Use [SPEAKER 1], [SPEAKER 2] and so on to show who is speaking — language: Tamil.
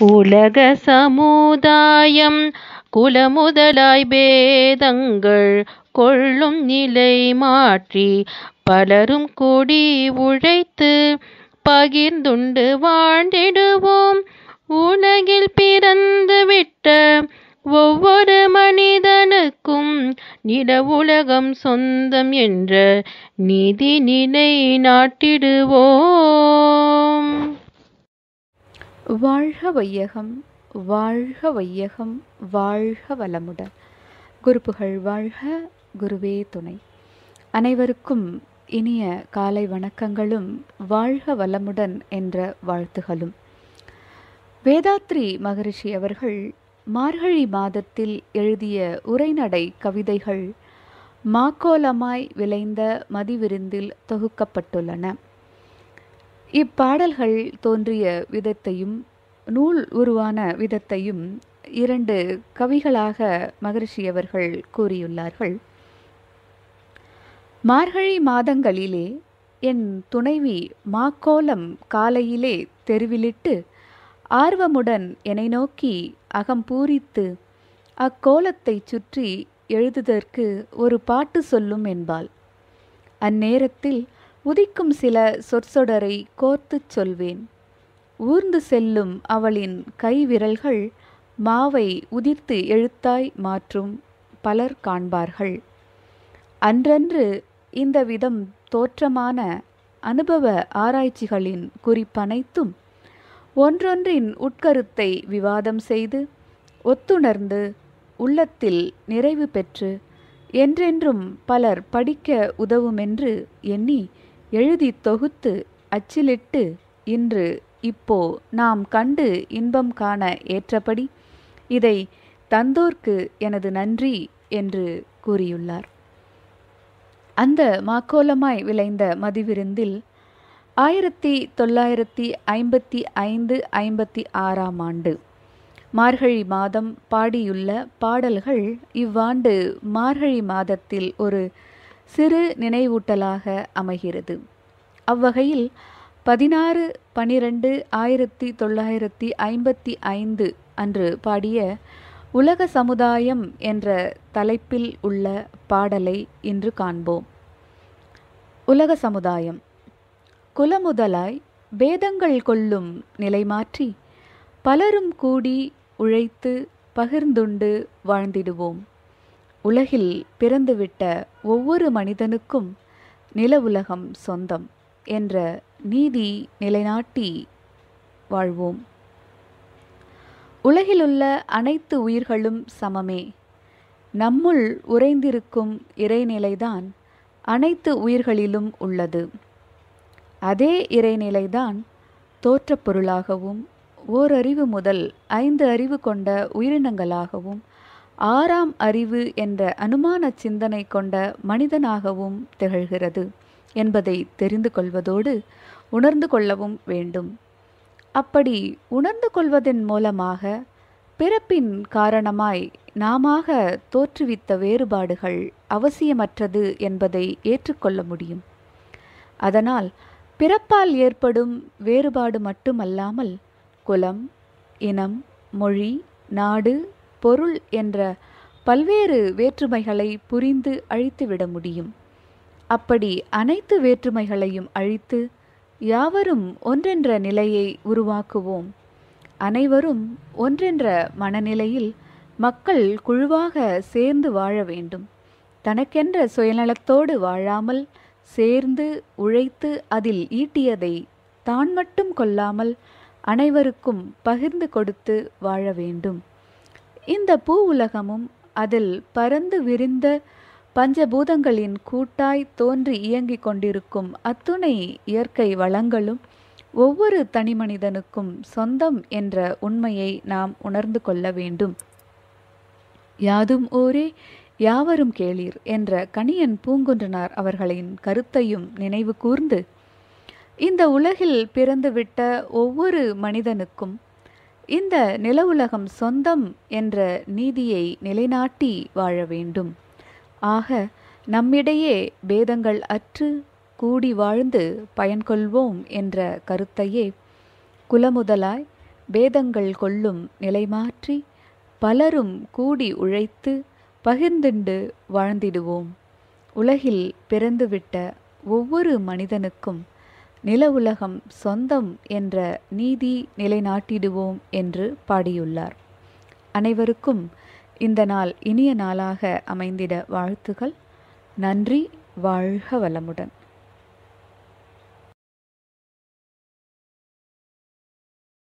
[SPEAKER 1] உலக சமுதாயம் குலமுதலாய் பேதங்கள் கொள்ளும் நிலை மாற்றி பலரும் கூடி உழைத்து பகிர்ந்துண்டு வாழ்ந்திடுவோம் உலகில் பிறந்து விட்ட ஒவ்வொரு மனிதனுக்கும் நில உலகம் சொந்தம் என்ற நீதி நிலை நாட்டிடுவோம்
[SPEAKER 2] வாழ்க வையகம் வாழ்க வையகம் வாழ்க வளமுடன் குருப்புகழ் வாழ்க குருவே துணை அனைவருக்கும் இனிய காலை வணக்கங்களும் வாழ்க வளமுடன் என்ற வாழ்த்துகளும் வேதாத்ரி மகரிஷி அவர்கள் மார்கழி மாதத்தில் எழுதிய உரைநடை கவிதைகள் மாக்கோலமாய் விளைந்த மதிவிருந்தில் தொகுக்கப்பட்டுள்ளன இப்பாடல்கள் தோன்றிய விதத்தையும் நூல் உருவான விதத்தையும் இரண்டு கவிகளாக மகரிஷி அவர்கள் கூறியுள்ளார்கள் மார்கழி மாதங்களிலே என் துணைவி மாக்கோலம் காலையிலே தெருவிலிட்டு ஆர்வமுடன் என்னை நோக்கி அகம் பூரித்து அக்கோலத்தை சுற்றி எழுதுதற்கு ஒரு பாட்டு சொல்லும் என்பாள் அந்நேரத்தில் உதிக்கும் சில சொற்சொடரை கோர்த்துச் சொல்வேன் ஊர்ந்து செல்லும் அவளின் கைவிரல்கள் மாவை உதிர்த்து எழுத்தாய் மாற்றும் பலர் காண்பார்கள் அன்றன்று இந்த விதம் தோற்றமான அனுபவ ஆராய்ச்சிகளின் குறிப்பனைத்தும் ஒன்றொன்றின் உட்கருத்தை விவாதம் செய்து ஒத்துணர்ந்து உள்ளத்தில் நிறைவு பெற்று என்றென்றும் பலர் படிக்க உதவுமென்று எண்ணி எழுதி தொகுத்து அச்சிலிட்டு இன்று இப்போ நாம் கண்டு இன்பம் காண ஏற்றபடி இதை தந்தோர்க்கு எனது நன்றி என்று கூறியுள்ளார் அந்த மாக்கோலமாய் விளைந்த மதிவிருந்தில் ஆயிரத்தி தொள்ளாயிரத்தி ஐம்பத்தி ஐந்து ஐம்பத்தி ஆறாம் ஆண்டு மார்கழி மாதம் பாடியுள்ள பாடல்கள் இவ்வாண்டு மார்கழி மாதத்தில் ஒரு சிறு நினைவூட்டலாக அமைகிறது அவ்வகையில் பதினாறு பனிரெண்டு ஆயிரத்தி தொள்ளாயிரத்தி ஐம்பத்தி ஐந்து அன்று பாடிய உலக சமுதாயம் என்ற தலைப்பில் உள்ள பாடலை இன்று காண்போம் உலக சமுதாயம் குலமுதலாய் பேதங்கள் கொள்ளும் நிலை மாற்றி பலரும் கூடி உழைத்து பகிர்ந்துண்டு வாழ்ந்திடுவோம் உலகில் பிறந்துவிட்ட ஒவ்வொரு மனிதனுக்கும் நில உலகம் சொந்தம் என்ற நீதி நிலைநாட்டி வாழ்வோம் உலகிலுள்ள அனைத்து உயிர்களும் சமமே நம்முள் உறைந்திருக்கும் இறைநிலைதான் அனைத்து உயிர்களிலும் உள்ளது அதே இறைநிலைதான் தோற்றப் பொருளாகவும் ஓரறிவு முதல் ஐந்து அறிவு கொண்ட உயிரினங்களாகவும் ஆறாம் அறிவு என்ற அனுமான சிந்தனை கொண்ட மனிதனாகவும் திகழ்கிறது என்பதை தெரிந்து கொள்வதோடு உணர்ந்து கொள்ளவும் வேண்டும் அப்படி உணர்ந்து கொள்வதன் மூலமாக பிறப்பின் காரணமாய் நாமாக தோற்றுவித்த வேறுபாடுகள் அவசியமற்றது என்பதை ஏற்றுக்கொள்ள முடியும் அதனால் பிறப்பால் ஏற்படும் வேறுபாடு மட்டுமல்லாமல் குலம் இனம் மொழி நாடு பொருள் என்ற பல்வேறு வேற்றுமைகளை புரிந்து அழித்துவிட முடியும் அப்படி அனைத்து வேற்றுமைகளையும் அழித்து யாவரும் ஒன்றென்ற நிலையை உருவாக்குவோம் அனைவரும் ஒன்றென்ற மனநிலையில் மக்கள் குழுவாக சேர்ந்து வாழ வேண்டும் தனக்கென்ற சுயநலத்தோடு வாழாமல் சேர்ந்து உழைத்து அதில் ஈட்டியதை தான் மட்டும் கொள்ளாமல் அனைவருக்கும் பகிர்ந்து கொடுத்து வாழ வேண்டும் இந்த பூ உலகமும் அதில் பறந்து விரிந்த பஞ்சபூதங்களின் கூட்டாய் தோன்றி இயங்கிக் கொண்டிருக்கும் அத்துணை இயற்கை வளங்களும் ஒவ்வொரு தனிமனிதனுக்கும் சொந்தம் என்ற உண்மையை நாம் உணர்ந்து கொள்ள வேண்டும் யாதும் ஊரே யாவரும் கேளீர் என்ற கணியன் பூங்குன்றனார் அவர்களின் கருத்தையும் நினைவு கூர்ந்து இந்த உலகில் பிறந்துவிட்ட ஒவ்வொரு மனிதனுக்கும் இந்த நில உலகம் சொந்தம் என்ற நீதியை நிலைநாட்டி வாழ வேண்டும் ஆக நம்மிடையே பேதங்கள் அற்று கூடி வாழ்ந்து பயன்கொள்வோம் என்ற கருத்தையே குலமுதலாய் பேதங்கள் கொள்ளும் நிலை மாற்றி பலரும் கூடி உழைத்து பகிர்ந்துண்டு வாழ்ந்திடுவோம் உலகில் பிறந்துவிட்ட ஒவ்வொரு மனிதனுக்கும் நில உலகம் சொந்தம் என்ற நீதி நிலைநாட்டிடுவோம் என்று பாடியுள்ளார் அனைவருக்கும் இந்த நாள் இனிய நாளாக அமைந்திட வாழ்த்துகள் நன்றி வாழ்க வளமுடன்